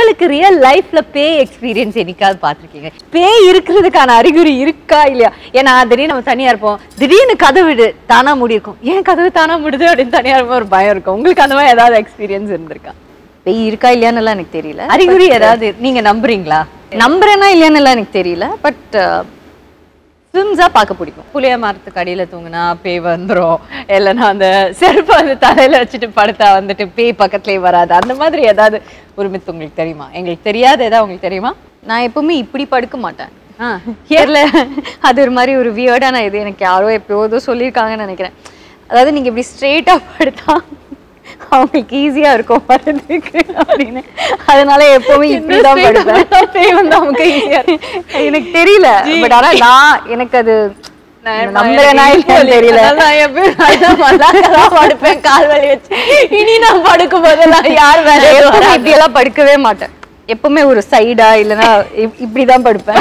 உங்களுக்கு ரியல் லைஃப்ல பேய் எக்ஸ்பீரியன்ஸ் என்னைக்காவது பார்த்திருக்கீங்க பேய் இருக்கிறதுக்கான அறிகுறி இருக்கா இல்லையா ஏன்னா திடீர்னு நம்ம தனியா இருப்போம் திடீர்னு கதவு தானா மூடி இருக்கும் ஏன் கதவு தானா மூடுது அப்படின்னு தனியா இருப்போம் ஒரு பயம் இருக்கும் உங்களுக்கு அந்த மாதிரி ஏதாவது எக்ஸ்பீரியன்ஸ் இருந்திருக்கா பேய் இருக்கா இல்லையான்னு எல்லாம் எனக்கு தெரியல அறிகுறி ஏதாவது நீங்க நம்புறீங்களா நம்புறேனா இல்லையான்னு எல்லாம் எனக்கு தெரியல பட் ஃபிலிம்ஸா பார்க்க பிடிக்கும் புளிய மரத்துக்கு அடியில தூங்குனா பேய் வந்துரும் இல்லைன்னா அந்த செருப்பை வந்து தலையில வச்சுட்டு படுத்தா வந்துட்டு பேய் பக்கத்துலயே வராது அந்த மாதிரி ஏதாவது ஒரு மித்து உங்களுக்கு தெரியுமா எங்களுக்கு தெரியாத ஏதாவது உங்களுக்கு தெரியுமா நான் எப்பவுமே இப்படி படுக்க மாட்டேன் ஆ தெரியல அது ஒரு மாதிரி ஒரு வியர்டான இது எனக்கு யாரோ எப்போதோ சொல்லியிருக்காங்கன்னு நினைக்கிறேன் அதாவது நீங்க இப்படி ஸ்ட்ரெயிட்டா படுத்தா அவங்களுக்கு ஈஸியா இருக்கும் வர்றதுக்கு அப்படின்னு அதனால எப்பவுமே இப்படிதான் படுப்பேன் பேய் வந்து அவங்க easier. எனக்கு தெரியல பட் ஆனா நான் எனக்கு அது நம்புறேனா இல்லையான்னு தெரியல அதனால நான் எப்பயும் அதான் மல்லாக்கதான் படுப்பேன் கால் வலி வச்சு இனி நான் படுக்கும் போதெல்லாம் யார் வேற எப்பவுமே இப்படி எல்லாம் படுக்கவே மாட்டேன் எப்பவுமே ஒரு சைடா இல்லைன்னா இப்- இப்படிதான் படுப்பேன்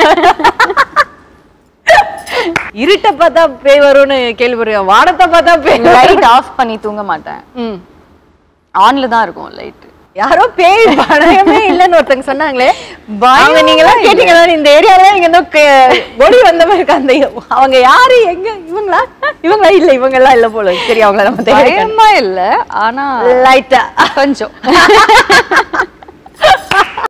இருட்டை பார்த்தா பேய் வரும்னு கேள்விப்படுறேன் வானத்தை பார்த்தா பேய் வரும். லைட் ஆஃப் பண்ணி தூங்க மாட்டேன் ம். ஆன்ல தான் இருக்கும் லைட் யாரோ பேய் பயமே இல்லைன்னு ஒருத்தங்க சொன்னாங்களே பயம் அவங்க நீங்க எல்லாம் இல்ல. கேட்டீங்களா இந்த ஏரியால நீங்க ஏதோ கே- ஒளி வந்த மாதிரி இருக்கு அந்த அவங்க யாரு எங்க இவங்களா இவங்களா இல்ல இவங்க எல்லாம் இல்ல போல சரி அவங்கள நம்ம தேடி பயமா இல்ல ஆனா லைட்டா கொஞ்சம்